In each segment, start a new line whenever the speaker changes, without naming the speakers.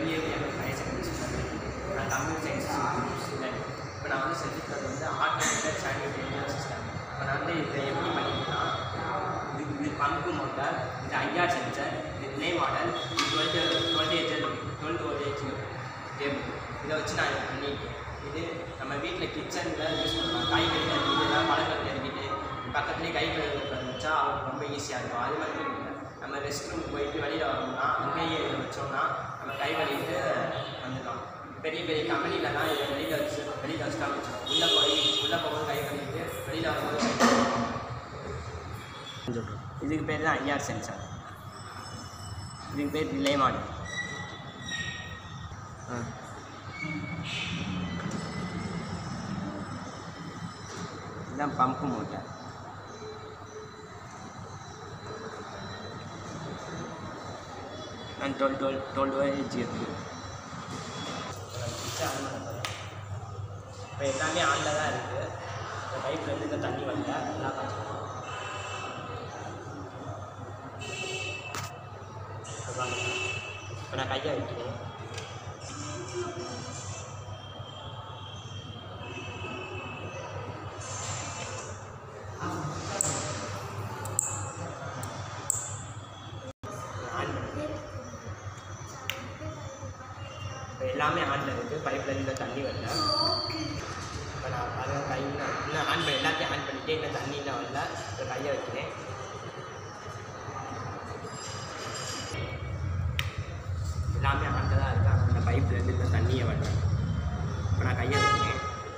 எம்ஏபிஎம் higher secondary ஸ்கூலில் நான் computer science student இப்போ நான் வந்து செஞ்சுருக்கிறது வந்து ஆட்டோமேட்டட் சானிடேரியல் சிஸ்டம் இப்போ நான் வந்து இதை எப்படி பண்ணிக்கிறேன்னா இது இது பங்கு மோட்டார் இது ஐஆர் சென்சர் இது ரிலே மாடல் இது twelfth twelfth age twelfth voltage table இதை வச்சு நான் இதை பண்ணியிருக்கேன் இது நம்ம வீட்டில் கிச்சனில் யூஸ் பண்ணலாம் காய்கறி நறுக்கிட்டு எல்லாம் பழங்கள் நறுக்கிட்டு பக்கத்துலேயே கை கழுவுறது வச்சா அவங்களுக்கு ரொம்ப ஈஸியாக இருக்கும் அது மட்டும் இல்லை நம்ம ரெஸ்ட் ரூம் போயிட்டு வெளியில் வரணும்னா அங்கேயே இதை வச்சோம்னா நம்ம கை கழுவிட்டு வந்துடலாம் பெரிய பெரிய கம்பெனிலலாம் இதை வெளியில் வச்சு வெளியில் வச்சு காமிச்சோம் உள்ளே போய் உள்ளே போகும்போது கை கழுவிட்டு வெளியில் வரும்போது கை கழுவிட்டு இதுக்கு பேர் தான் ஐஆர் சென்சார் இதுக்கு பேர் ரிலே மாடல் ஆ இதுதான் பம்பு மோட்டார் நான் டுவெல் டுவெல் டுவெல் ஏஜ் இருக்கு இப்போ எல்லாமே ஆனில் தான் இருக்குது இந்த பைப்லேருந்து இந்த தண்ணி வரல எல்லாம் பார்த்துக்கணும் இப்போ நான் கையை வைக்கிறேன் ஆன் பண்ணுறேன் இப்போ எல்லாமே ஆனில் இருக்குது பைப்பில் இருந்து தண்ணி வரல இப்போ நான் அதை கை இன்னும் ஆன் பண்ணி எல்லாத்தையும் ஆன் பண்ணிவிட்டு இன்னும் தண்ணி இன்னும் வரல இப்போ கையை வைக்கிறேன் எல்லாமே ஆனில் தான் இருக்குது ஆனால் அந்த பைப்லேருந்து இந்த தண்ணியை வரல இப்போ நான் கையை வைக்கிறேன்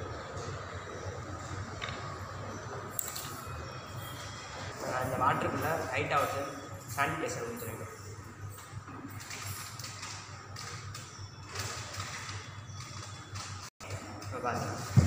இப்போ நான் இந்த வாட்டருக்குள்ளே ஹைட்டாக வச்சு சானிடைசர் ஊற்றுறேன் இப்போ பாருங்க